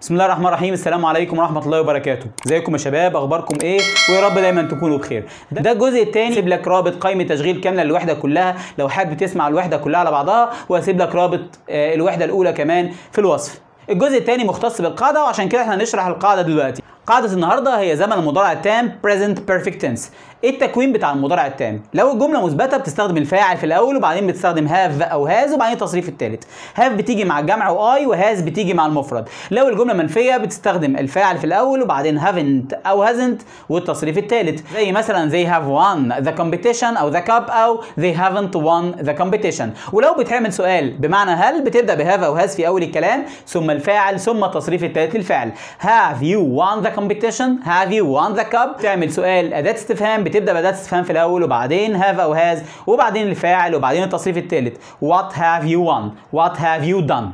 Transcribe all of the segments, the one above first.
بسم الله الرحمن الرحيم السلام عليكم ورحمه الله وبركاته ازيكم يا شباب اخباركم ايه ويا رب دايما تكونوا بخير ده, ده الجزء الثاني سيب لك رابط قائمه تشغيل كامله للوحده كلها لو حابب تسمع الوحده كلها على بعضها وهسيب لك رابط آه، الوحده الاولى كمان في الوصف الجزء الثاني مختص بالقاعده وعشان كده احنا هنشرح القاعده دلوقتي قاعدة النهارده هي زمن المضارع التام present perfect tense. ايه التكوين بتاع المضارع التام؟ لو الجملة مثبتة بتستخدم الفاعل في الأول وبعدين بتستخدم have أو has وبعدين التصريف الثالث. have بتيجي مع الجمع واي وهاز بتيجي مع المفرد. لو الجملة منفية بتستخدم الفاعل في الأول وبعدين haven't أو hasn't والتصريف الثالث. زي مثلا they have won the competition أو the cup أو they haven't won the competition. ولو بتعمل سؤال بمعنى هل بتبدأ بهاف أو has في أول الكلام ثم الفاعل ثم التصريف الثالث للفعل. have you won the competition have you won the cup تعمل سؤال اداه استفهام بتبدا باداه استفهام في الاول وبعدين have او has وبعدين الفاعل وبعدين التصريف الثالث what have you won what have you done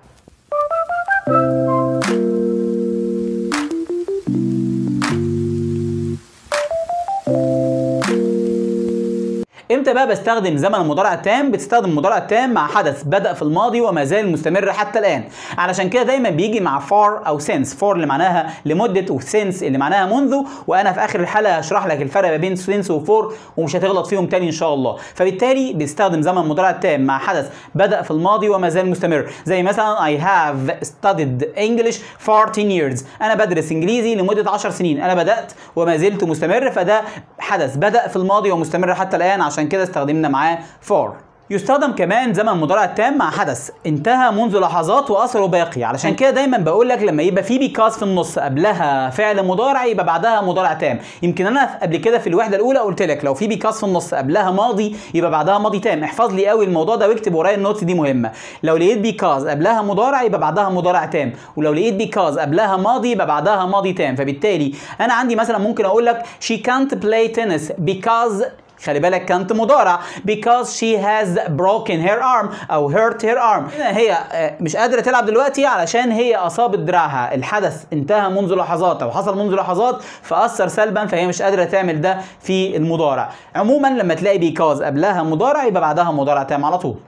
امتى بقى بستخدم زمن المضارع التام بتستخدم المضارع التام مع حدث بدا في الماضي وما زال مستمر حتى الان علشان كده دايما بيجي مع فار او سينس فار اللي معناها لمده وسينس اللي معناها منذ وانا في اخر الحلقه هشرح لك الفرق ما بين سينس وفور ومش هتغلط فيهم تاني ان شاء الله فبالتالي بيستخدم زمن المضارع التام مع حدث بدا في الماضي وما زال مستمر زي مثلا I have studied English for 10 years انا بدرس انجليزي لمده 10 سنين انا بدات وما زلت مستمر فده حدث بدا في الماضي ومستمر حتى الان عشان كده استخدمنا معاه for يستخدم كمان زمن المضارع التام مع حدث انتهى منذ لحظات واثره باقي علشان كده دايما بقول لك لما يبقى في بيكاز في النص قبلها فعل مضارع يبقى بعدها مضارع تام يمكن انا قبل كده في الوحده الاولى قلت لك لو في بيكاز في النص قبلها ماضي يبقى بعدها ماضي تام احفظ لي قوي الموضوع ده واكتب ورايا النوتس دي مهمه لو لقيت بيكاز قبلها مضارع يبقى بعدها مضارع تام ولو لقيت بيكاز قبلها ماضي يبقى بعدها ماضي تام فبالتالي انا عندي مثلا ممكن اقول لك she can't play tennis because خلي بالك كانت مضارع because she has broken her arm او hurt her arm هنا هي آه، مش قادره تلعب دلوقتي علشان هي اصابت دراعها الحدث انتهى منذ لحظات او حصل منذ لحظات فاثر سلبا فهي مش قادره تعمل ده في المضارع عموما لما تلاقي because قبلها مضارع يبقى بعدها مضارع تام على طول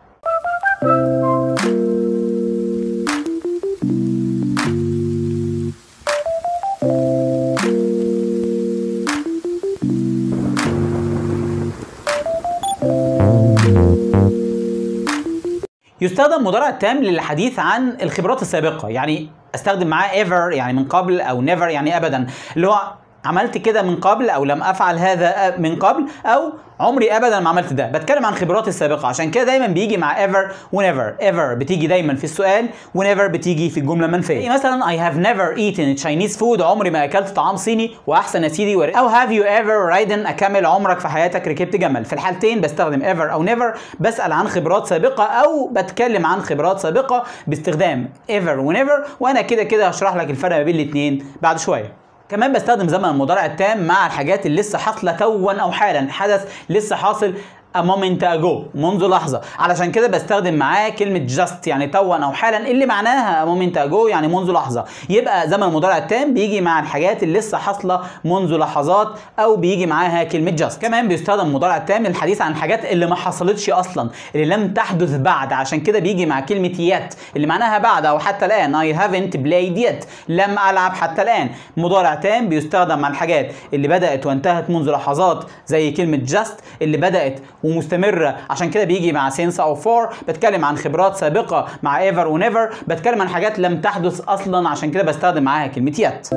يستخدم مضارع التام للحديث عن الخبرات السابقة يعني استخدم معاه ever يعني من قبل او never يعني ابدا اللي هو عملت كده من قبل او لم افعل هذا من قبل او عمري ابدا ما عملت ده بتكلم عن خبراتي السابقه عشان كده دايما بيجي مع ever whenever ever بتيجي دايما في السؤال whenever بتيجي في الجمله منفيه يعني مثلا I have never eaten Chinese food عمري ما اكلت طعام صيني واحسن يا سيدي ور... او have you ever ridden اكمل عمرك في حياتك ركبت جمل في الحالتين بستخدم ever او never بسال عن خبرات سابقه او بتكلم عن خبرات سابقه باستخدام ever whenever وانا كده كده هشرح لك الفرق ما بين الاثنين بعد شويه كمان بستخدم زمن المضارع التام مع الحاجات اللي لسه حاصله توا او حالا حدث لسه حاصل a moment ago منذ لحظة علشان كده بستخدم معاه كلمة just يعني توا أو حالا اللي معناها a moment ago يعني منذ لحظة يبقى زمن المضارع التام بيجي مع الحاجات اللي لسه حاصلة منذ لحظات أو بيجي معاها كلمة just كمان بيستخدم المضارع التام للحديث عن الحاجات اللي ما حصلتش أصلا اللي لم تحدث بعد عشان كده بيجي مع كلمة yet اللي معناها بعد أو حتى الآن I haven't played yet لم ألعب حتى الآن مضارع تام بيستخدم مع الحاجات اللي بدأت وانتهت منذ لحظات زي كلمة just اللي بدأت ومستمرة عشان كده بيجي مع since أو for بتكلم عن خبرات سابقة مع ever و never بتكلم عن حاجات لم تحدث أصلا عشان كده بستخدم معاها كلمة yet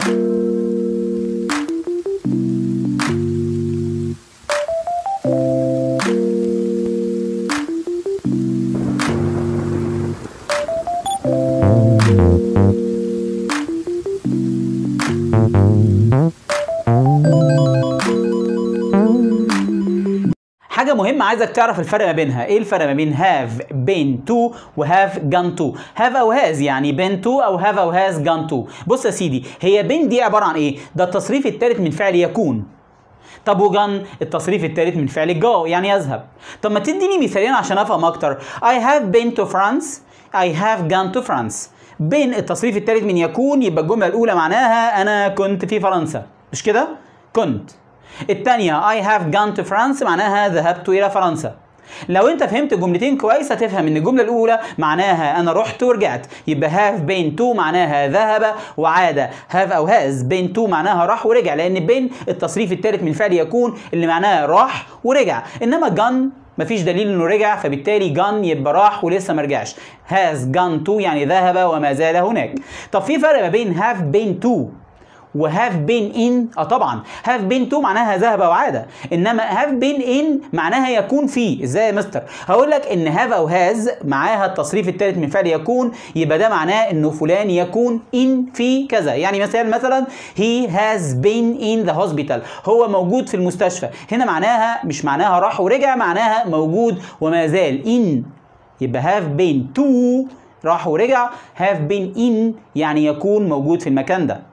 حاجة مهمة عايزك تعرف الفرق ما بينها، إيه الفرق ما بين have been to و have gone to؟ have أو has يعني been to أو have أو has gone to. بص يا سيدي، هي been دي عبارة عن إيه؟ ده التصريف الثالث من فعل يكون. طب وجن التصريف الثالث من فعل go يعني يذهب. طب ما تديني مثالين عشان أفهم أكتر. I have been to France. I have gone to France. بين التصريف الثالث من يكون يبقى الجملة الأولى معناها أنا كنت في فرنسا. مش كده؟ كنت. الثانية I have gone to France معناها ذهبت إلى فرنسا. لو انت فهمت الجملتين كويس هتفهم ان الجمله الاولى معناها انا رحت ورجعت يبقى have been to معناها ذهب وعاد have او has been to معناها راح ورجع لان been التصريف الثالث من فعل يكون اللي معناها راح ورجع انما gone مفيش دليل انه رجع فبالتالي gone يبقى راح ولسه ما رجعش has gone to يعني ذهب وما زال هناك طب في فرق ما بين have been to وهاف بين ان اه طبعا هاف بين تو معناها ذهب وعاد انما هاف بين ان معناها يكون فيه ازاي يا مستر هقول لك ان هاف او هاز معاها التصريف الثالث من فعل يكون يبقى ده معناه انه فلان يكون ان في كذا يعني مثال مثلا he has been in the hospital هو موجود في المستشفى هنا معناها مش معناها راح ورجع معناها موجود وما زال in يبقى have been to راح ورجع have been in يعني يكون موجود في المكان ده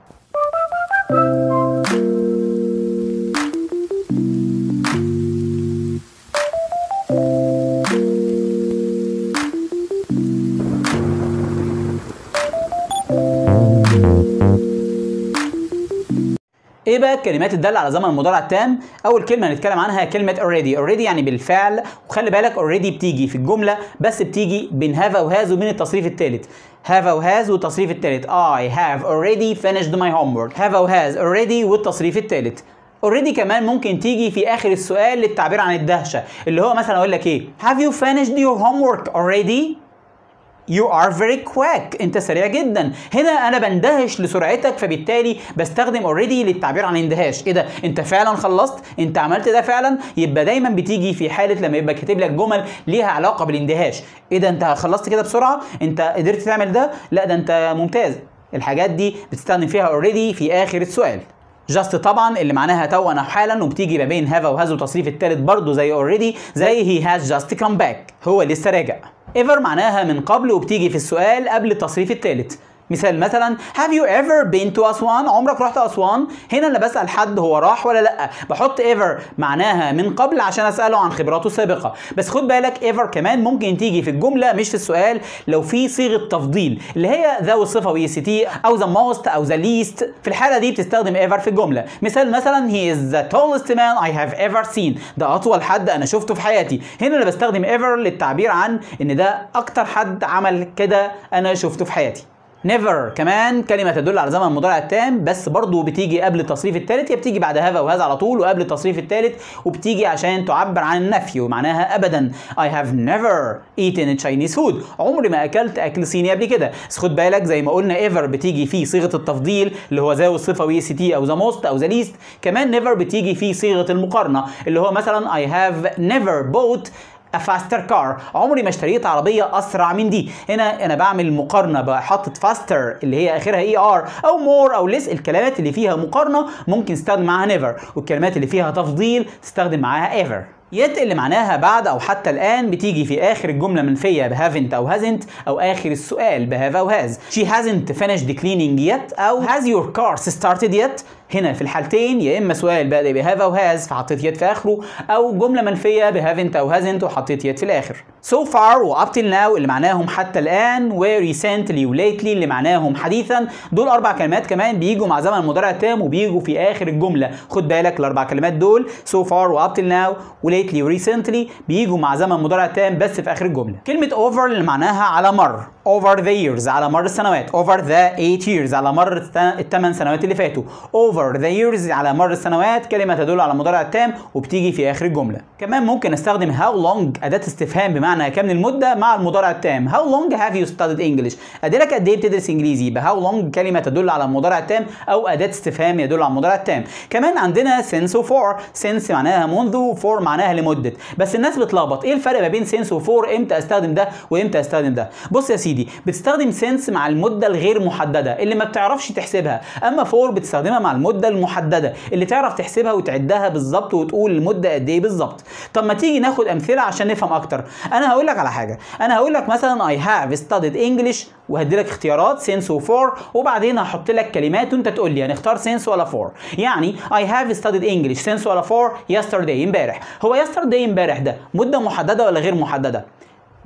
ايه بقى الكلمات الداله على زمن المضارع التام اول كلمه هنتكلم عنها كلمه already already يعني بالفعل وخلي بالك already بتيجي في الجمله بس بتيجي بين have او has وبين التصريف الثالث have او has والتصريف الثالث I have already finished my homework have او has already والتصريف الثالث اوريدي كمان ممكن تيجي في اخر السؤال للتعبير عن الدهشه اللي هو مثلا اقول لك ايه have you finished your homework already You are very quick انت سريع جدا هنا انا بندهش لسرعتك فبالتالي بستخدم already للتعبير عن اندهاش ايه ده انت فعلا خلصت انت عملت ده فعلا يبقى دايما بتيجي في حاله لما يبقى كاتب لك جمل ليها علاقه بالاندهاش ايه ده انت خلصت كده بسرعه انت قدرت تعمل ده لا ده انت ممتاز الحاجات دي بتستخدم فيها already في اخر السؤال جاست طبعا اللي معناها توا او حالا وبتيجي ما بين هاف وهاز وتصريف التالت برضه زي اوريدي زي هي هاز جاست كم باك هو لسه راجع ايفر معناها من قبل وبتيجي في السؤال قبل التصريف التالت مثال مثلا have you ever been to أسوان عمرك رحت أسوان هنا انا بسأل حد هو راح ولا لا بحط ever معناها من قبل عشان أسأله عن خبراته السابقة بس خد بالك ever كمان ممكن تيجي في الجملة مش في السؤال لو في صيغة تفضيل اللي هي ذا والصفة وي سي تي أو the most أو the least في الحالة دي بتستخدم ever في الجملة مثال مثلا he is the tallest man I have ever seen ده أطول حد أنا شفته في حياتي هنا انا بستخدم ever للتعبير عن إن ده أكتر حد عمل كده أنا شفته في حياتي never كمان كلمة تدل على زمن المضارع التام بس برضو بتيجي قبل التصريف الثالث يا بتيجي بعد هذا وهذا على طول وقبل التصريف الثالث وبتيجي عشان تعبر عن النفي ومعناها ابدا I have never eaten Chinese food عمري ما اكلت اكل صيني قبل كده بس خد بالك زي ما قلنا ever بتيجي في صيغة التفضيل اللي هو ذا والصفة وي سي تي او ذا موست او ذا least كمان never بتيجي في صيغة المقارنة اللي هو مثلا I have never bought a faster car عمري ما اشتريت عربيه اسرع من دي هنا انا بعمل مقارنه بحطت faster اللي هي اخرها اي ار او more او less الكلمات اللي فيها مقارنه ممكن تستخدم معاها never والكلمات اللي فيها تفضيل تستخدم معاها ever يت اللي معناها بعد او حتى الان بتيجي في اخر الجمله منفيه بهافنت او هازنت او اخر السؤال بهاف او هاز she hasn't finished cleaning yet او has your car started yet هنا في الحالتين يا اما سؤال بادئ بهاف او هاز فحطيت يت في اخره او جمله منفيه بهافنت او هازنت وحطيت يت في الاخر so far و up till now اللي معناهم حتى الان و recently و lately اللي معناهم حديثا دول اربع كلمات كمان بيجوا مع زمن المضارع التام وبيجوا في اخر الجمله خد بالك الاربع كلمات دول so far و up till now و lately و recently بيجوا مع زمن المضارع التام بس في اخر الجمله كلمه over اللي معناها على مر over the years على مر السنوات over the 8 years على مر الثمان سنوات اللي فاتوا over the years على مر السنوات كلمة تدل على المضارع التام وبتيجي في آخر الجملة كمان ممكن استخدم how long أداة استفهام بمعنى كم المدة مع المضارع التام how long have you studied English أديلك قد إيه بتدرس إنجليزي يبقى how long كلمة تدل على المضارع التام أو أداة استفهام يدل على المضارع التام كمان عندنا since و for since معناها منذ و for معناها لمدة بس الناس بتلخبط إيه الفرق ما بين since و for إمتى أستخدم ده وإمتى أستخدم ده بص يا سيدي بتستخدم since مع المدة الغير محددة اللي ما بتعرفش تحسبها أما for بتستخدمها مع المدة المحددة اللي تعرف تحسبها وتعدها بالظبط وتقول المدة قد إيه بالظبط طب ما تيجي ناخد أمثلة عشان نفهم أكتر أنا هقول لك على حاجة أنا هقول لك مثلا I have studied English وهدي لك اختيارات since و for وبعدين هحط لك كلمات وانت تقول لي هنختار since ولا for يعني I have studied English since ولا for yesterday امبارح هو yesterday امبارح ده مدة محددة ولا غير محددة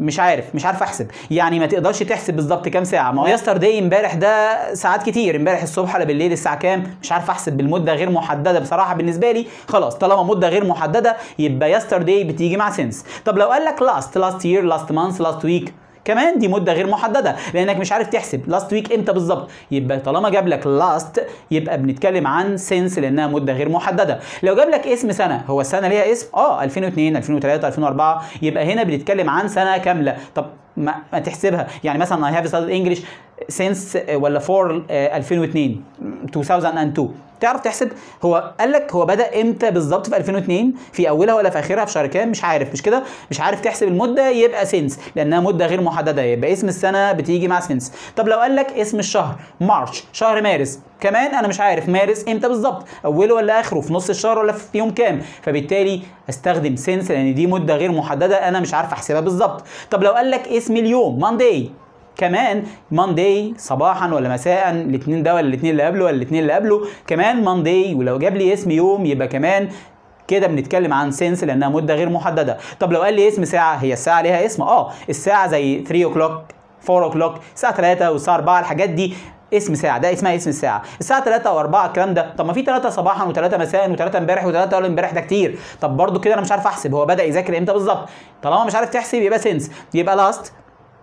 مش عارف مش عارف احسب يعني ما تقدرش تحسب بالظبط كام ساعه ما هو يستر داي امبارح ده ساعات كتير امبارح الصبح ولا بالليل الساعه كام مش عارف احسب بالمده غير محدده بصراحه بالنسبه لي خلاص طالما مده غير محدده يبقى يستر داي بتيجي مع سنس طب لو قال لك لاست لاست يير لاست مانث لاست ويك كمان دي مده غير محدده لانك مش عارف تحسب لاست ويك امتى بالظبط يبقى طالما جاب لك لاست يبقى بنتكلم عن سنس لانها مده غير محدده لو جاب لك اسم سنه هو السنه ليها اسم اه 2002 2003 2004 يبقى هنا بنتكلم عن سنه كامله طب ما, ما تحسبها يعني مثلا اي هاف ستادد انجلش سينس ولا فور 2002 2002 تعرف تحسب هو قال لك هو بدا امتى بالظبط في 2002 في اولها ولا في اخرها في شهر كام مش عارف مش كده مش عارف تحسب المده يبقى سنس لانها مده غير محدده يبقى اسم السنه بتيجي مع سنس طب لو قال لك اسم الشهر مارش شهر مارس كمان انا مش عارف مارس امتى بالظبط اوله ولا اخره في نص الشهر ولا في يوم كام فبالتالي استخدم سنس لان دي مده غير محدده انا مش عارف احسبها بالظبط طب لو قال لك اسم اليوم مانداي كمان مانداي صباحا ولا مساء الاثنين ده ولا الاثنين اللي قبله ولا الاثنين اللي قبله كمان مانداي ولو جاب لي اسم يوم يبقى كمان كده بنتكلم عن سنس لانها مده غير محدده طب لو قال لي اسم ساعه هي الساعه ليها اسم اه الساعه زي 3 اوكلوك 4 اوكلوك الساعه 3 والساعه 4 الحاجات دي اسم ساعه ده اسمها اسم الساعه الساعه 3 و4 الكلام ده طب ما في 3 صباحا و3 مساء و3 امبارح و3 اول امبارح ده كتير طب برضو كده انا مش عارف احسب هو بدا يذاكر امتى بالظبط طالما مش عارف تحسب يبقى سنس يبقى لاست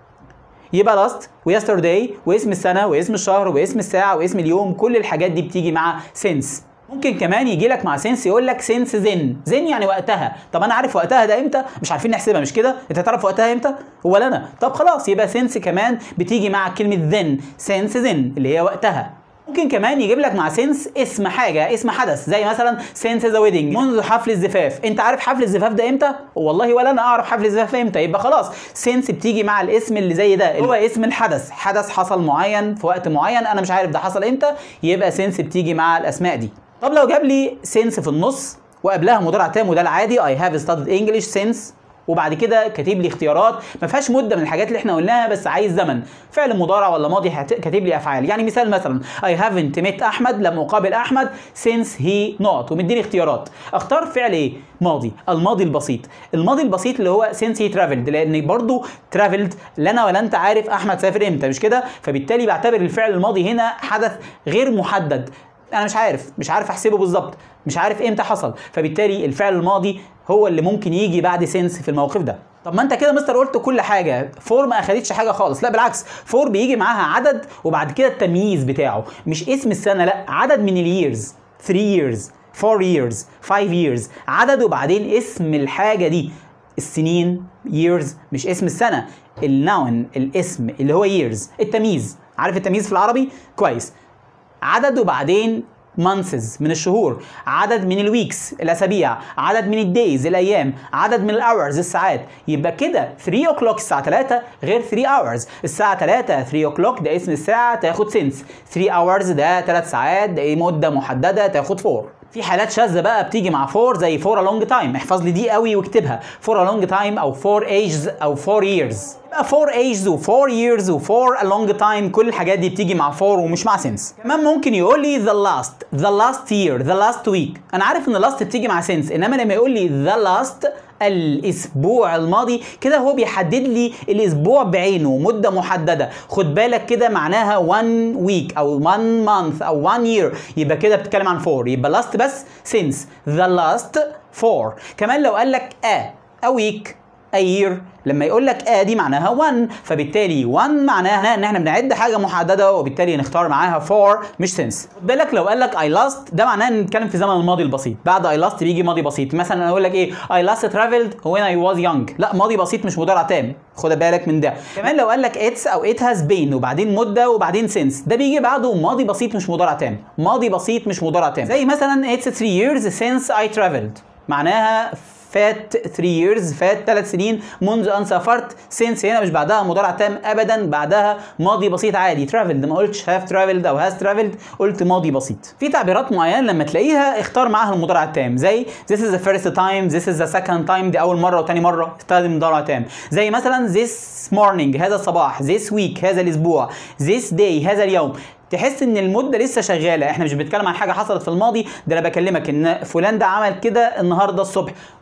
يبقى لاست ويسترداي واسم السنه واسم الشهر واسم الساعه واسم اليوم كل الحاجات دي بتيجي مع سنس ممكن كمان يجي لك مع سنس يقول لك سنس زن زن يعني وقتها طب انا عارف وقتها ده امتى مش عارفين نحسبها مش كده انت تعرف وقتها امتى ولا انا طب خلاص يبقى سنس كمان بتيجي مع كلمه ذن سنس زن اللي هي وقتها ممكن كمان يجيب لك مع سنس اسم حاجه اسم حدث زي مثلا سنس ذا ويدنج منذ حفل الزفاف انت عارف حفل الزفاف ده امتى والله ولا انا اعرف حفل الزفاف امتى يبقى خلاص سنس بتيجي مع الاسم اللي زي ده اللي هو اسم الحدث حدث حصل معين في وقت معين انا مش عارف ده حصل امتى يبقى سنس بتيجي مع الاسماء دي طب لو جاب لي سنس في النص وقبلها مضارع تام وده العادي I have studied English since وبعد كده كاتب لي اختيارات ما فيهاش مده من الحاجات اللي احنا قلناها بس عايز زمن فعل مضارع ولا ماضي كاتب لي افعال يعني مثال مثلا I haven't met احمد لم اقابل احمد since he not ومديني اختيارات اختار فعل ايه ماضي الماضي البسيط الماضي البسيط اللي هو since he traveled لان برضو traveled لا انا ولا انت عارف احمد سافر امتى مش كده فبالتالي بعتبر الفعل الماضي هنا حدث غير محدد انا مش عارف مش عارف احسبه بالظبط مش عارف امتى حصل فبالتالي الفعل الماضي هو اللي ممكن يجي بعد سنس في الموقف ده طب ما انت كده مستر قلت كل حاجه فور ما اخدتش حاجه خالص لا بالعكس فور بيجي معاها عدد وبعد كده التمييز بتاعه مش اسم السنه لا عدد من الييرز 3 years 4 years 5 years عدد وبعدين اسم الحاجه دي السنين years مش اسم السنه الناون الاسم اللي هو years التمييز عارف التمييز في العربي كويس عدد وبعدين months من الشهور عدد من الويكس الاسابيع عدد من الدايز الايام عدد من الاورز الساعات يبقى كده 3 o'clock الساعه 3 غير 3 hours الساعه 3 3 o'clock ده اسم الساعه تاخد سنس 3 hours ده 3 ساعات ده مده محدده تاخد 4 في حالات شاذه بقى بتيجي مع فور زي فور ا لونج تايم احفظ لي دي قوي واكتبها فور ا لونج تايم او فور ايجز او فور ييرز يبقى فور ايجز وفور ييرز وفور ا لونج تايم كل الحاجات دي بتيجي مع فور ومش مع سنس كمان ممكن يقول لي ذا لاست ذا لاست يير ذا لاست ويك انا عارف ان لاست بتيجي مع سنس انما لما يقول لي ذا لاست الاسبوع الماضي كده هو بيحدد لي الاسبوع بعينه مده محدده خد بالك كده معناها 1 ويك او 1 مانث او 1 يير يبقى كده بتتكلم عن 4 يبقى لاست بس since the last 4 كمان لو قال لك a a week a year لما يقول لك ا دي معناها 1 فبالتالي 1 معناها ان احنا بنعد حاجه محدده وبالتالي نختار معاها 4 مش سنس خد بالك لو قال لك اي لاست ده معناه ان نتكلم في زمن الماضي البسيط بعد اي لاست بيجي ماضي بسيط مثلا انا اقول لك ايه اي لاست ترافلد when I was young لا ماضي بسيط مش مضارع تام خد بالك من ده كمان لو قال لك اتس او ات هاز بين وبعدين مده وبعدين سنس ده بيجي بعده ماضي بسيط مش مضارع تام ماضي بسيط مش مضارع تام زي مثلا اتس 3 years since I traveled معناها فات 3 years فات 3 سنين منذ ان سافرت سينس هنا مش بعدها مضارع تام ابدا بعدها ماضي بسيط عادي traveled ما قلتش have traveled او has traveled قلت ماضي بسيط في تعبيرات معينه لما تلاقيها اختار معاها المضارع التام زي this is the first time this is the second time دي اول مره وتاني مره استخدم مضارع تام زي مثلا this morning هذا الصباح this week هذا الاسبوع this day هذا اليوم تحس ان المده لسه شغاله احنا مش بنتكلم عن حاجه حصلت في الماضي ده انا بكلمك ان فلان ده عمل كده النهارده الصبح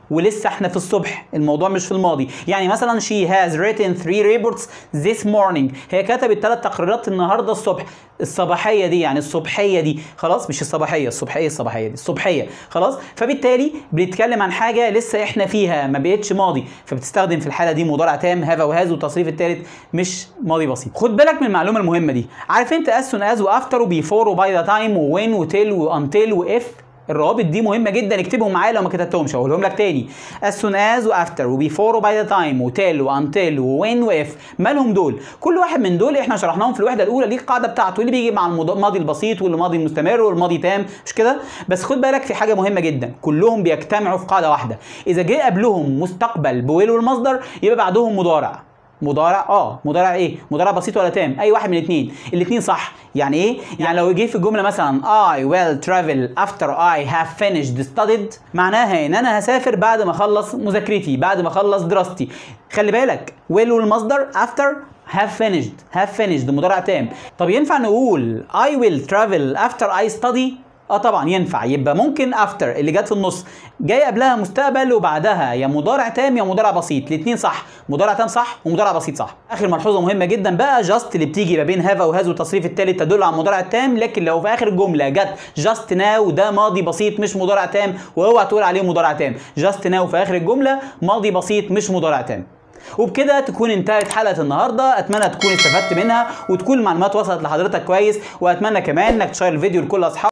ولسه احنا في الصبح الموضوع مش في الماضي يعني مثلا she has written three reports this morning هي كتبت ثلاث تقريرات النهارده الصبح الصباحيه دي يعني الصبحيه دي خلاص مش الصباحيه الصبحيه الصباحيه دي الصبحيه خلاص فبالتالي بنتكلم عن حاجه لسه احنا فيها ما بقتش ماضي فبتستخدم في الحاله دي مضارع تام هاف وهاز والتصريف الثالث مش ماضي بسيط خد بالك من المعلومه المهمه دي عارف انت as soon as وافتر وبيفور وباي ذا تايم ووين وتيل وانتل واف الروابط دي مهمه جدا اكتبهم معايا لو ما كتبتهمش هقولهم لك تاني as soon as وافتر وبيفور وباي ذا تايم وتيل وانتل ووين واف مالهم دول كل واحد من دول احنا شرحناهم في الوحده الاولى ليه القاعده بتاعته اللي بيجي مع الماضي البسيط والماضي المستمر والماضي تام مش كده بس خد بالك في حاجه مهمه جدا كلهم بيجتمعوا في قاعده واحده اذا جه قبلهم مستقبل بويل والمصدر يبقى بعدهم مضارع مضارع اه مضارع ايه مضارع بسيط ولا تام اي واحد من الاثنين الاثنين صح يعني ايه يعني لو جه في الجمله مثلا I will travel after I have finished studied معناها ان انا هسافر بعد ما اخلص مذاكرتي بعد ما اخلص دراستي خلي بالك will والمصدر after have finished have finished مضارع تام طب ينفع نقول I will travel after I study اه طبعا ينفع يبقى ممكن افتر اللي جت في النص جاي قبلها مستقبل وبعدها يا مضارع تام يا مضارع بسيط الاثنين صح مضارع تام صح ومضارع بسيط صح اخر ملحوظه مهمه جدا بقى جاست اللي بتيجي ما بين هاف وهاز والتصريف الثالث تدل على المضارع التام لكن لو في اخر الجمله جت جاست ناو ده ماضي بسيط مش مضارع تام واوعى تقول عليه مضارع تام جاست ناو في اخر الجمله ماضي بسيط مش مضارع تام وبكده تكون انتهت حلقه النهارده اتمنى تكون استفدت منها وتكون المعلومات وصلت لحضرتك كويس واتمنى كمان انك تشير الفيديو لكل اصحابك